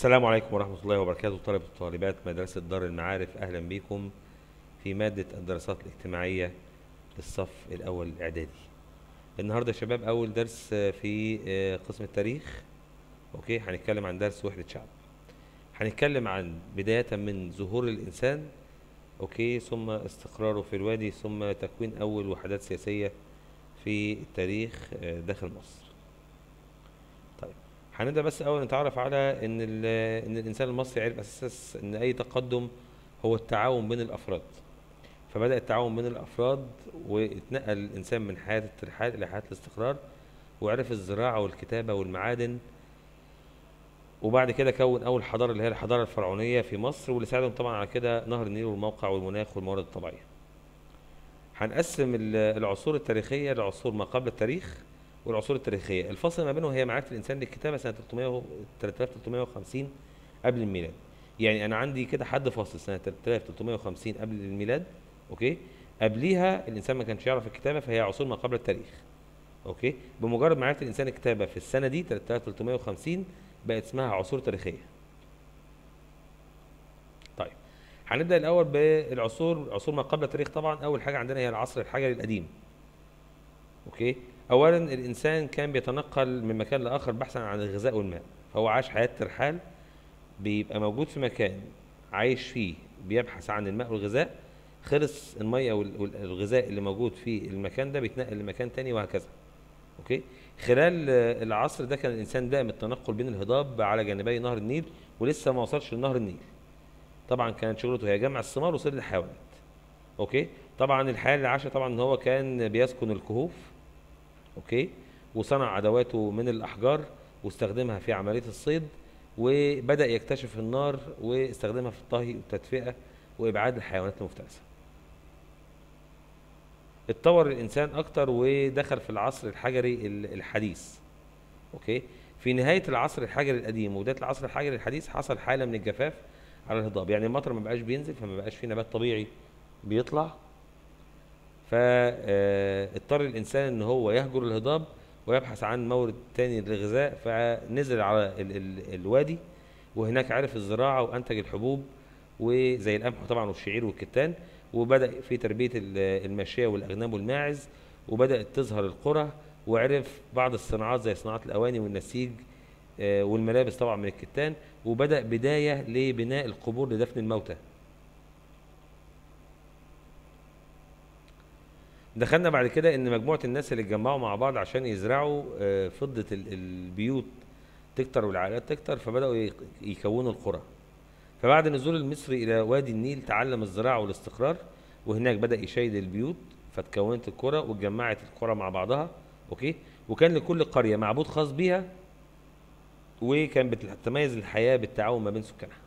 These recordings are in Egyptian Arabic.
السلام عليكم ورحمة الله وبركاته طلبة وطالبات مدرسة دار المعارف أهلا بكم في مادة الدراسات الاجتماعية للصف الأول الإعدادي النهاردة يا شباب أول درس في آه، قسم التاريخ أوكي هنتكلم عن درس وحدة شعب هنتكلم عن بداية من ظهور الإنسان أوكي ثم استقراره في الوادي ثم تكوين أول وحدات سياسية في التاريخ آه، داخل مصر طيب هنبدأ بس أول نتعرف على إن ال- إن الإنسان المصري عرف أساس إن أي تقدم هو التعاون بين الأفراد فبدأ التعاون بين الأفراد واتنقل الإنسان من حياة الترحال إلى حياة الاستقرار وعرف الزراعة والكتابة والمعادن وبعد كده كون أول حضارة اللي هي الحضارة الفرعونية في مصر واللي ساعدهم طبعا على كده نهر النيل والموقع والمناخ والموارد الطبيعية هنقسم ال- العصور التاريخية لعصور ما قبل التاريخ والعصور التاريخية الفصل ما بينهم هي معرفة الإنسان للكتابة سنة 300 و- 3350 قبل الميلاد يعني أنا عندي كده حد فاصل سنة 3350 قبل الميلاد أوكي قبليها الإنسان ما كانش يعرف الكتابة فهي عصور ما قبل التاريخ أوكي بمجرد معرفة الإنسان الكتابة في السنة دي 3350 بقت اسمها عصور تاريخية طيب هنبدأ الأول بالعصور عصور ما قبل التاريخ طبعا أول حاجة عندنا هي العصر الحجري القديم اوكي اولا الانسان كان بيتنقل من مكان لاخر بحثا عن الغذاء والماء فهو عاش حياه ترحال بيبقى موجود في مكان عايش فيه بيبحث عن الماء والغذاء خلص الميه وال- والغذاء اللي موجود في المكان ده بيتنقل لمكان تاني وهكذا اوكي خلال آه، العصر ده كان الانسان دائم التنقل بين الهضاب على جانبي نهر النيل ولسه ما وصلش لنهر النيل طبعا كانت شغلته هي جمع الثمار وصيد الحيوانات اوكي طبعا الحياه اللي عاشها طبعا ان هو كان بيسكن الكهوف اوكي وصنع ادواته من الاحجار واستخدمها في عمليه الصيد وبدا يكتشف النار واستخدمها في الطهي والتدفئه وابعاد الحيوانات المفترسه اتطور الانسان اكتر ودخل في العصر الحجري ال- الحديث اوكي في نهايه العصر الحجري القديم وبدايه العصر الحجري الحديث حصل حاله من الجفاف على الهضاب يعني المطر ما بقاش بينزل فما بقاش في نبات طبيعي بيطلع فاضطر الانسان ان هو يهجر الهضاب ويبحث عن مورد تاني للغذاء فنزل على ال ال الوادي وهناك عرف الزراعه وانتج الحبوب وزي القمح طبعا والشعير والكتان وبدا في تربيه ال- الماشيه والاغنام والماعز وبدات تظهر القرى وعرف بعض الصناعات زي صناعه الاواني والنسيج آه، والملابس طبعا من الكتان وبدا بدايه لبناء القبور لدفن الموتى دخلنا بعد كده ان مجموعه الناس اللي اتجمعوا مع بعض عشان يزرعوا آه، فضه ال- البيوت تكتر والعائلات تكتر فبداوا يق- يكونوا القرى فبعد نزول المصري الى وادي النيل تعلم الزراعه والاستقرار وهناك بدا يشيد البيوت فتكونت القرى واتجمعت القرى مع بعضها اوكي وكان لكل قريه معبود خاص بيها وكان بتتميز الحياه بالتعاون ما بين سكانها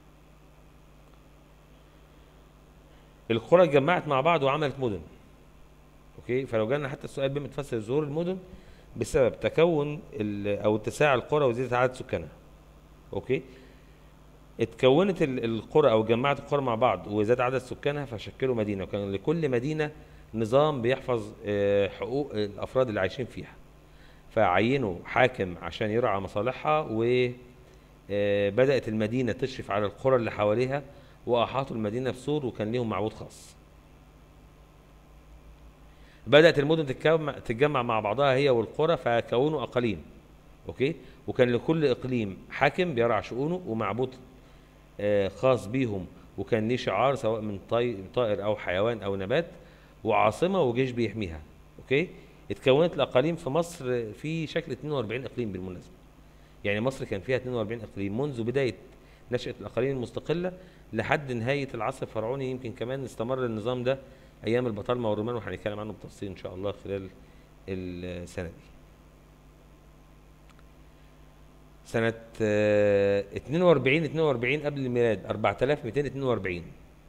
القرى اتجمعت مع بعض وعملت مدن اوكي فلو جالنا حتى السؤال بما تفسر ظهور المدن بسبب تكون ال- او اتساع القرى وزياده عدد سكانها اوكي اتكونت ال- القرى او جمعت القرى مع بعض وزاد عدد سكانها فشكلوا مدينه وكان لكل مدينه نظام بيحفظ آه، حقوق الافراد اللي عايشين فيها فعينوا حاكم عشان يرعى مصالحها وبدات المدينه تشرف على القرى اللي حواليها واحاطوا المدينه بسور وكان ليهم معبود خاص بدات المدن تتجمع تتجمع مع بعضها هي والقرى فكونوا اقاليم اوكي وكان لكل اقليم حاكم بيرعى شؤونه ومعبود آه، خاص بيهم وكان ليه شعار سواء من طي- طائر او حيوان او نبات وعاصمه وجيش بيحميها اوكي اتكونت الاقاليم في مصر في شكل 42 اقليم بالمناسبه يعني مصر كان فيها 42 اقليم منذ بدايه نشاه الاقاليم المستقله لحد نهايه العصر الفرعوني يمكن كمان استمر النظام ده ايام البطالمه والرومان وهنتكلم عنه بالتفصيل ان شاء الله خلال السنه دي سنة آه، 42 42 قبل الميلاد 4242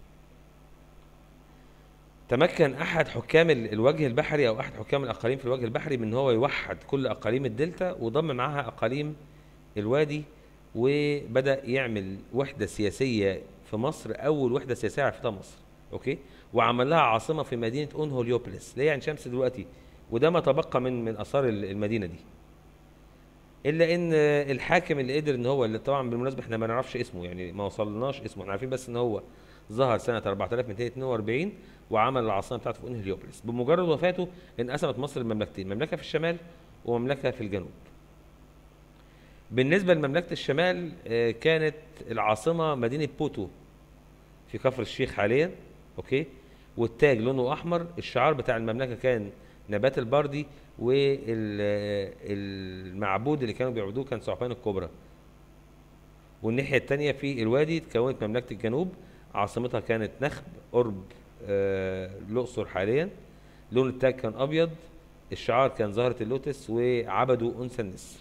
تمكن أحد حكام ال- الوجه البحري أو أحد حكام الأقاليم في الوجه البحري من إن هو يوحد كل أقاليم الدلتا وضم معاها أقاليم الوادي وبدأ يعمل وحدة سياسية في مصر أول وحدة سياسية عرفتها مصر أوكي وعمل لها عاصمة في مدينة أونهوليوبلس اللي هي عين شمس دلوقتي وده ما تبقى من من آثار ال- المدينة دي الا ان الحاكم اللي قدر ان هو اللي طبعا بالمناسبه احنا ما نعرفش اسمه يعني ما وصلناش اسمه احنا عارفين بس ان هو ظهر سنه 4242 وعمل العاصمه بتاعته في هليوبوليس بمجرد وفاته انقسمت مصر لمملكتين مملكه في الشمال ومملكه في الجنوب بالنسبه لمملكه الشمال آه، كانت العاصمه مدينه بوتو في كفر الشيخ حاليا اوكي والتاج لونه احمر الشعار بتاع المملكه كان نبات البردي والمعبود اللي كانوا بيعبدوه كان ثعبان الكبرى والناحيه الثانيه في الوادي تكونت مملكه الجنوب عاصمتها كانت نخب قرب آه، الاقصر حاليا لون التاج كان ابيض الشعار كان زهره اللوتس وعبدوا انثى النسر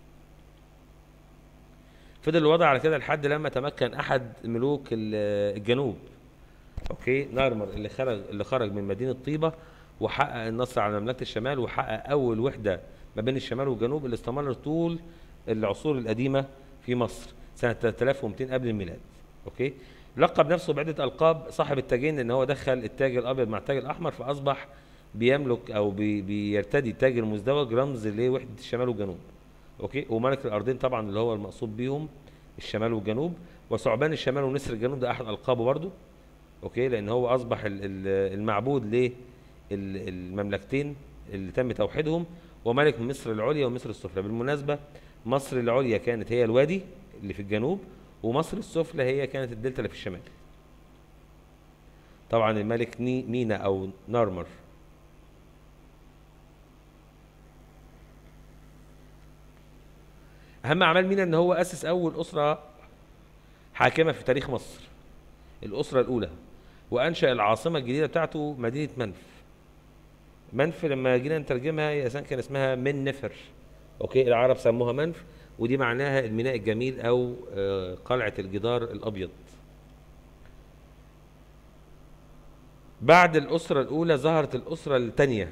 فضل الوضع على كده لحد لما تمكن احد ملوك ال- الجنوب اوكي نارمر اللي خرج اللي خرج من مدينه طيبه وحقق النصر على مملكه الشمال وحقق اول وحده ما بين الشمال والجنوب اللي استمر طول العصور القديمه في مصر سنه 3200 قبل الميلاد اوكي لقب نفسه بعده القاب صاحب التاجين ان هو دخل التاج الابيض مع التاج الاحمر فاصبح بيملك او بي بيرتدي التاج المزدوج رمز لوحده الشمال والجنوب اوكي وملك الارضين طبعا اللي هو المقصود بيهم الشمال والجنوب وثعبان الشمال ونسر الجنوب ده احد القابه برضو اوكي لان هو اصبح ال- ال- المعبود للمملكتين اللي تم توحيدهم وملك مصر العليا ومصر السفلى بالمناسبه مصر العليا كانت هي الوادي اللي في الجنوب ومصر السفلى هي كانت الدلتا اللي في الشمال طبعا الملك ني مينا او نارمر اهم اعمال مينا ان هو اسس اول اسره حاكمه في تاريخ مصر الاسره الاولى وانشا العاصمه الجديده بتاعته مدينه منف منف لما جينا نترجمها هي اساسا كان اسمها من نفر اوكي العرب سموها منف ودي معناها الميناء الجميل او آه، قلعه الجدار الابيض بعد الاسره الاولى ظهرت الاسره الثانيه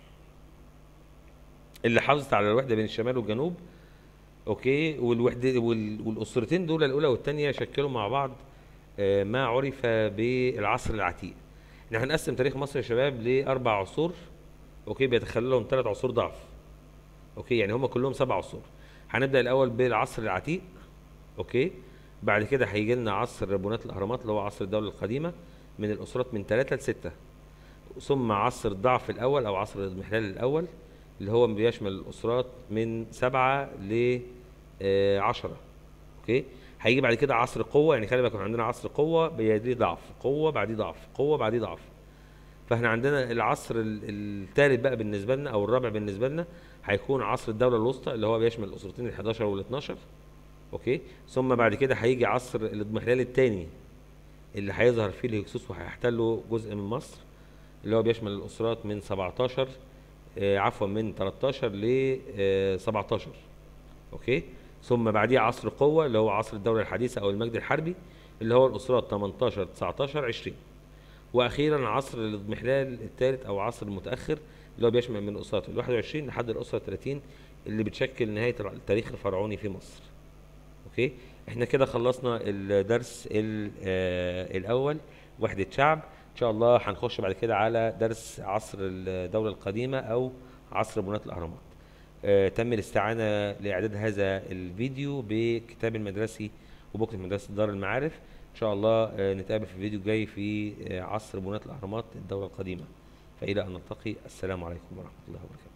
اللي حافظت على الوحده بين الشمال والجنوب اوكي والوحده وال- والاسرتين دول الاولى والثانيه شكلوا مع بعض آه، ما عرف بالعصر العتيق احنا هنقسم تاريخ مصر يا شباب لاربع عصور اوكي بيتخللهم ثلاث عصور ضعف اوكي يعني هم كلهم سبع عصور هنبدا الاول بالعصر العتيق اوكي بعد كده هيجي لنا عصر بناة الاهرامات اللي هو عصر الدوله القديمه من الاسرات من ثلاثه لسته ثم عصر الضعف الاول او عصر الاضمحلال الاول اللي هو بيشمل الاسرات من سبعه ل آه، عشرة اوكي هيجي بعد كده عصر قوه يعني خلي بالك إحنا عندنا عصر قوه بيديه ضعف قوه بعديه ضعف قوه بعديه ضعف فاحنا عندنا العصر الثالث بقى بالنسبه لنا او الرابع بالنسبه لنا هيكون عصر الدوله الوسطى اللي هو بيشمل الاسرتين ال 11 وال 12 اوكي ثم بعد كده هيجي عصر الاضمحلال الثاني اللي هيظهر فيه الهكسوس وهيحتلوا جزء من مصر اللي هو بيشمل الاسرات من 17 آه، عفوا من 13 ل آه، 17 اوكي ثم بعديه عصر قوه اللي هو عصر الدوله الحديثه او المجد الحربي اللي هو الاسرات 18 19 20 واخيرا عصر الاضمحلال الثالث او عصر المتاخر اللي هو بيشمل من الاسرات ال 21 لحد الاسره 30 اللي بتشكل نهايه التاريخ الفرعوني في مصر اوكي احنا كده خلصنا الدرس ال- آه، الاول وحده شعب ان شاء الله هنخش بعد كده على درس عصر الدوله القديمه او عصر بناة الاهرامات آه، تم الاستعانه لاعداد هذا الفيديو بكتاب المدرسي وبوكلت مدرسه دار المعارف ان شاء الله آه، نتقابل في الفيديو الجاي في آه، عصر بناة الاهرامات الدوله القديمه فالى ان نلتقي السلام عليكم ورحمه الله وبركاته